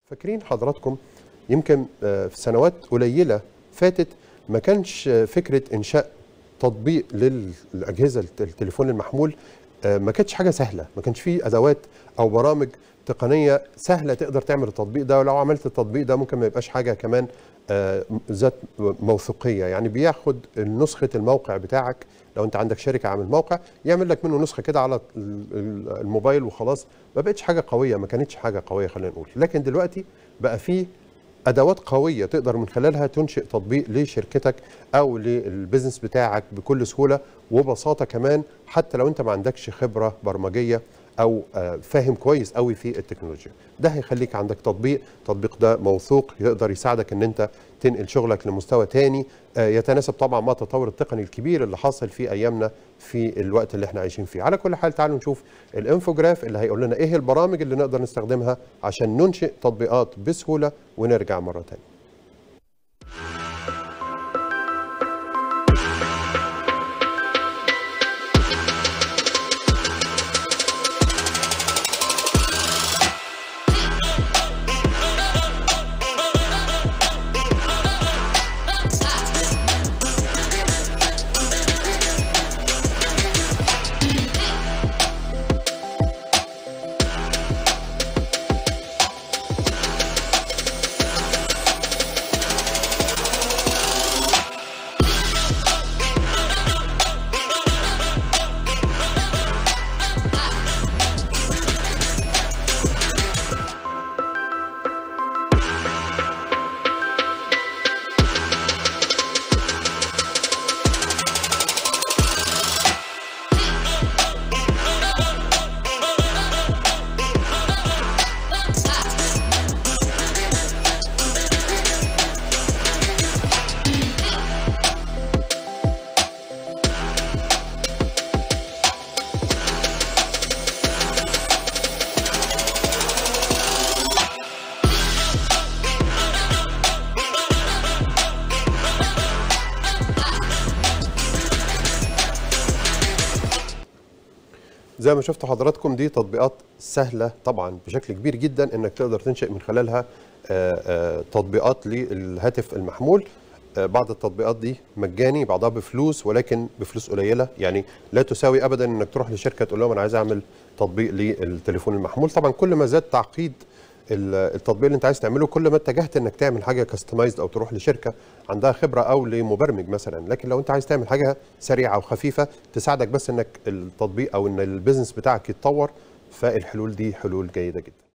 فاكرين حضراتكم يمكن آه، في سنوات قليله فاتت ما كانش آه، فكره انشاء تطبيق للاجهزه الت- التليفون المحمول آه، ما كانتش حاجه سهله ما كانش فيه ادوات او برامج تقنيه سهله تقدر تعمل التطبيق ده ولو عملت التطبيق ده ممكن ما يبقاش حاجه كمان آه، ذات موثوقيه يعني بياخد نسخه الموقع بتاعك لو انت عندك شركه عامل موقع يعمل لك منه نسخه كده على ال- ال- الموبايل وخلاص ما بقتش حاجه قويه ما كانتش حاجه قويه خلينا نقول لكن دلوقتي بقى فيه ادوات قويه تقدر من خلالها تنشئ تطبيق لشركتك او للبيزنس بتاعك بكل سهوله وبساطه كمان حتى لو انت ما عندكش خبره برمجيه او آه، فاهم كويس قوي في التكنولوجيا ده هيخليك عندك تطبيق التطبيق ده موثوق يقدر يساعدك ان انت تنقل شغلك لمستوى تاني آه، يتناسب طبعا مع التطور التقني الكبير اللي حاصل في ايامنا في الوقت اللي احنا عايشين فيه على كل حال تعالوا نشوف الانفوجراف اللي هيقول لنا ايه البرامج اللي نقدر نستخدمها عشان ننشئ تطبيقات بسهوله ونرجع مره تانية زي ما شفتوا حضراتكم دي تطبيقات سهله طبعا بشكل كبير جدا انك تقدر تنشئ من خلالها آه، آه، تطبيقات للهاتف المحمول آه، بعض التطبيقات دي مجاني بعضها بفلوس ولكن بفلوس قليله يعني لا تساوي ابدا انك تروح لشركه تقول لهم انا عايز اعمل تطبيق للتليفون المحمول طبعا كل ما زاد تعقيد ال- التطبيق اللي انت عايز تعمله كل ما اتجهت انك تعمل حاجه كاستمايزد او تروح لشركه عندها خبره او لمبرمج مثلا لكن لو انت عايز تعمل حاجه سريعه وخفيفه تساعدك بس انك التطبيق او ان البيزنس بتاعك يتطور فالحلول دي حلول جيده جدا